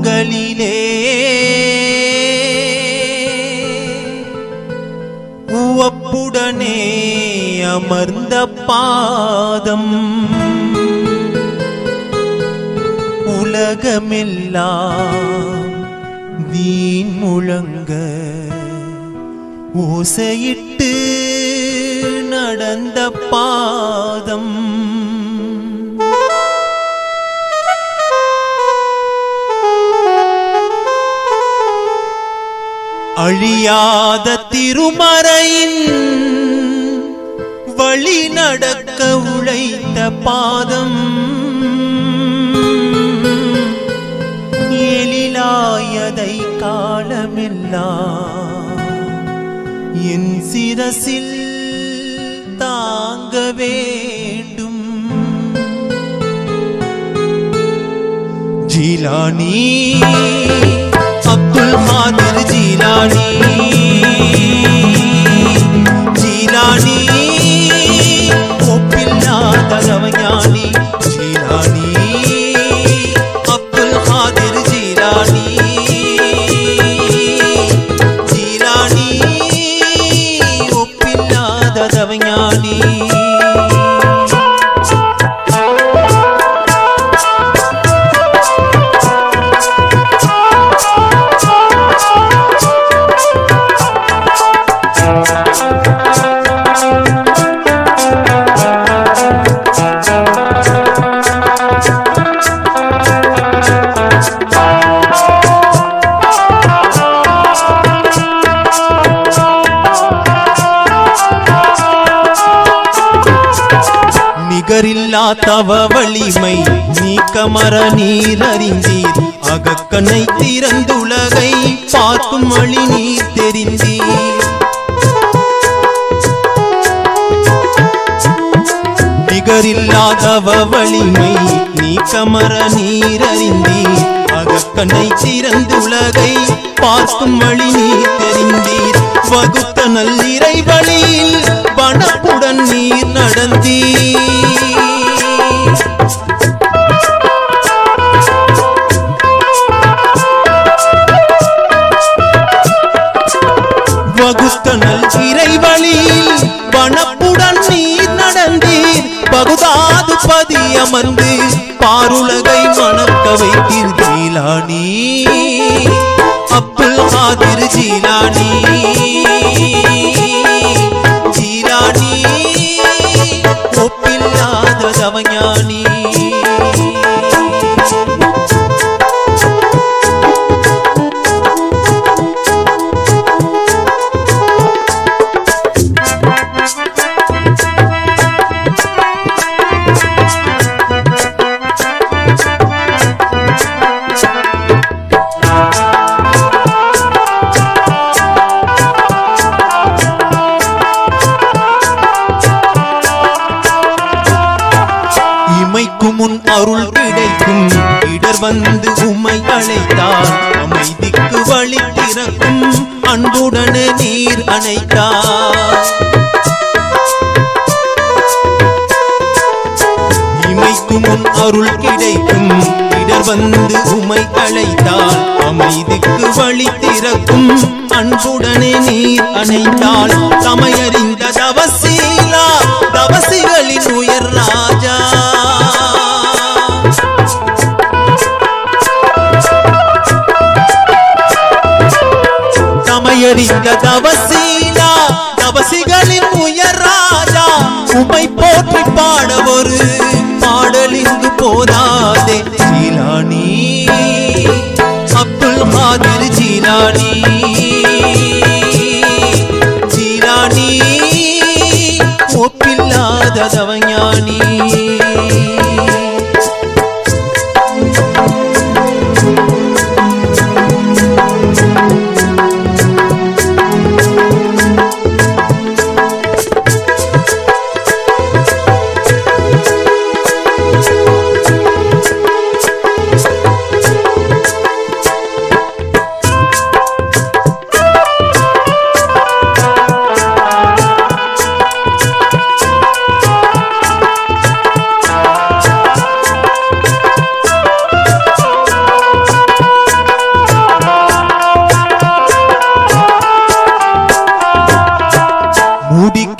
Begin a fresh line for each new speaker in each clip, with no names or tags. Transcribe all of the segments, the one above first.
உலகங்களிலே உவப்புடனே அமர்ந்த பாதம் உலகமெல்லாம் வீண் முழங்க ஓசையிட்டு நடந்த பாதம் அழியாத திருமறையின் வழி நடக்க உழைத்த பாதம் எழிலாயதை காலமெல்லாம் என் சிரசில் தாங்க வேண்டும் ஜீலானி அப்துல் காதிர் ஜீலானி ஜீலானி ஒப்பில்லாத ரவஞானி ஜீலானி அப்துல் காதிர் ஜீலானி ஜீலானி ஒப்பில்லாத ரவஞானி நிகரில்லா தவ வலிமை நீக்கமர நீர் அறிந்தீர் அகக்கண்ணை திறந்துலகை பார்க்கும் வழி நீர் தெரிந்தீர் நிகரில்லாதவ வலிமை நீக்கமர நீர் அறிந்தீர் அகக்கண்ணை திறந்துலகை பார்க்கும் வழி நீர் தெரிந்தீர் வகுத்த நல்லிறை வழியில் வனப்புடன் நீர் நடந்தீர் வகுத்தனல் இறைவழியில் வனப்புடன் நீர் நடந்தீர் பகுதாது பதி அமர்ந்து பாருலகை மணக்க வைத்தீர் ஜீலானி அப்துல் காதிர் ஜீலானி ஜீலானி ஒப்பில்லாத தவஞானி இமைக்கு முன் அருள் கிடைக்கும் இடர் வந்து உம்மை அழைத்தார் அமைதிக்கு வழி திறக்கும் அன்புடனே நீர் அணைத்தார் இமைக்கு முன் அருள் கிடைக்கும் இடர் வந்து உமை அழைத்தால் அமைதிக்கு வழி திறக்கும் அன்புடனே நீர் அணைத்தால் சமையறிந்த தவசீலா தவசிகளின் உயர் ராஜா சமையறிந்த தவசீலா தவசிகளின் உயர் ராஜா உமை போற்றி பாட ஒரு பாடல் இங்கு போதாதே ஜீலானி அப்துல் காதிர் ஜீலானி ஜீலானி ஒப்பில்லாத தவஞானி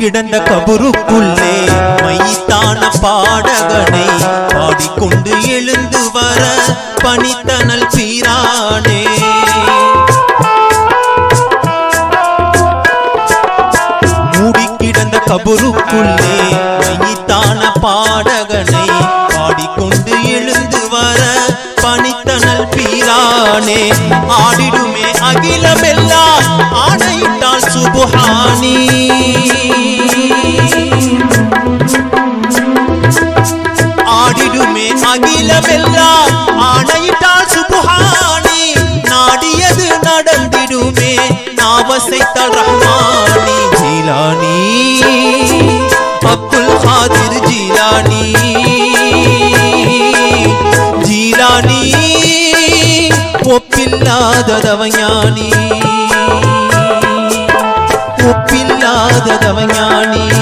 கிடந்த கபருக்குள்ளே மைத்தான பாடகனை பாடிக்கொண்டு எழுந்து வர பணித்தனல் பீரானே மூடி கிடந்த கபருக்குள்ளே மைத்தான பாடகனை பாடிக்கொண்டு எழுந்து வர பணித்தனல் பீரானே ஆடிடுமே அகிலமெல்லாம் ஆணையிட்டால் சுபுஹானி ஆடிடுமே அகிலமெல்லாம் ஆணையிட்டால் சுபுஹானி நாடியது நடந்திடுமே நாவசைத்தால் ரஹ்மானி ஜீலானி அப்துல் காதிர் ஜீலானி ஜீலானி ஒப்பில்லாததவஞானி ஒப்பில்லாததவஞானி